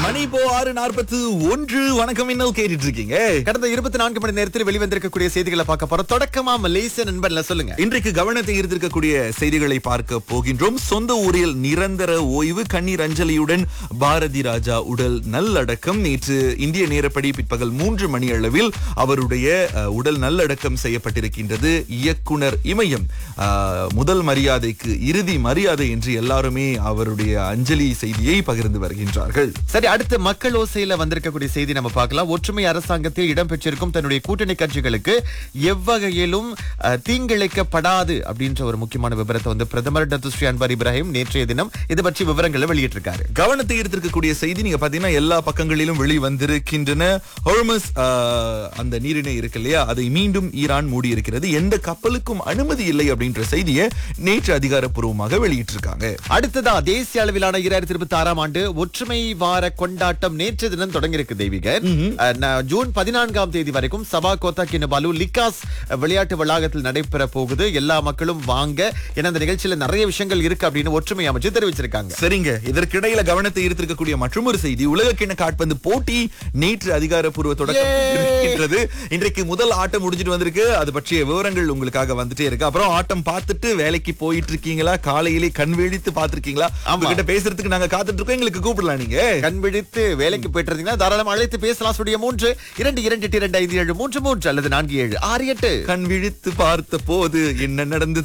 மணி இப்போ ஆறு நாற்பத்து ஒன்று வணக்கம் இன்னும் கேட்டுட்டு இருக்கீங்க கடந்த இருபத்தி நான்கு மணி நேரத்தில் வெளிவந்திருக்கக்கூடிய செய்திகளை பார்க்க போறோம் தொடக்கமா மலேசிய நண்பன்ல சொல்லுங்க இன்றைக்கு கவனத்தை ஈர்த்திருக்கக்கூடிய செய்திகளை பார்க்க போகின்றோம் சொந்த ஊரில் நிரந்தர ஓய்வு கண்ணீர் அஞ்சலியுடன் பாரதி ராஜா உடல் நல்லடக்கம் நேற்று இந்திய நேரப்படி பிற்பகல் மூன்று மணி அளவில் அவருடைய அஹ், உடல் நல்லடக்கம் செய்யப்பட்டிருக்கின்றது இயக்குனர் இமயம் அஹ், முதல் மரியாதைக்கு இறுதி மரியாதை என்று எல்லாருமே அவருடைய அஞ்சலி செய்தியை பகிர்ந்து வருகின்றார்கள் சரி அடுத்து மக்கள் ஓசையில வந்திருக்கக்கூடிய செய்தி நம்ம பார்க்கலாம் ஒற்றுமை அரசாங்கத்தில் இடம்பெற்றிருக்கும் தன்னுடைய கூட்டணி கட்சிகளுக்கு எவ்வகையிலும் அஹ், தீங்கிழைக்கப்படாது அப்படின்ற ஒரு முக்கியமான விவரத்தை வந்து பிரதமர் டத்து ஸ்ரீ அன்வர் இப்ராஹிம் நேற்றைய தினம் இது பற்றி விவரங்களை வெளியிட்டிருக்காரு கவனத்தை ஈர்த்திருக்கக்கூடிய செய்தி நீங்க பாத்தீங்கன்னா எல்லா பக்கங்களிலும் வெளி வந்திருக்கின்றன ஹோர்மஸ் அந்த நீரிணை இருக்கு இல்லையா அதை மீண்டும் ஈரான் மூடி இருக்கிறது எந்த கப்பலுக்கும் அனுமதி இல்லை அப்படின்ற செய்தியை நேற்று அதிகாரப்பூர்வமாக வெளியிட்டிருக்காங்க அடுத்ததா தேசிய அளவிலான இரண்டாயிரத்தி இருபத்தி ஆறாம் ஆண்டு ஒற்றுமை வார கொண்டாட்டம் நேற்று தினம் தொடங்கியிருக்கு தெய்வீக அஹ், ந- ஜூன் பதினான்காம் தேதி வரைக்கும் சபா கோத்தா கினபாலு லிகாஸ் விளையாட்டு வளாகத்தில் நடைபெற போகுது எல்லா மக்களும் வாங்க ஏன்னா இந்த நிகழ்ச்சியில நிறைய விஷயங்கள் இருக்கு அப்படின்னு ஒற்றுமை அமைச்சு தெரிவிச்சிருக்காங்க சரிங்க இதற்கிடையில கவனத்தை ஈர்த்திருக்கக்கூடிய மற்றொரு செய்தி உலக கிண்ண காட்பந்து போட்டி நேற்று அதிகாரப்பூர்வ தொடக்கம் இருக்கின்றது இன்றைக்கு முதல் ஆட்டம் முடிஞ்சிட்டு வந்திருக்கு அது பற்றிய விவரங்கள் உங்களுக்காக வந்துட்டே இருக்கு அப்புறம் ஆட்டம் பார்த்துட்டு வேலைக்கு போயிட்டு இருக்கீங்களா காலையிலே கண் விழித்து பார்த்திருக்கீங்களா உங்ககிட்ட பேசுறதுக்கு நாங்க காத்துட்டு இருக்கோம் எங்களுக்கு கூப்பிடலாம் நீங்க கண் விழித்து வேலைக்கு போயிட்டு இருந்தீங்கன்னா தாராளமா அழைத்து பேசலாம் ஸ்டுடியோ மூன்று இரண்டு இரண்டு எட்டு இரண்டு ஐந்து ஏழு மூன்று மூன்று அல்லது நான்கு ஏழு ஆறு எட்டு கண் விழித்து பார்த்த போது என்ன நடந்தது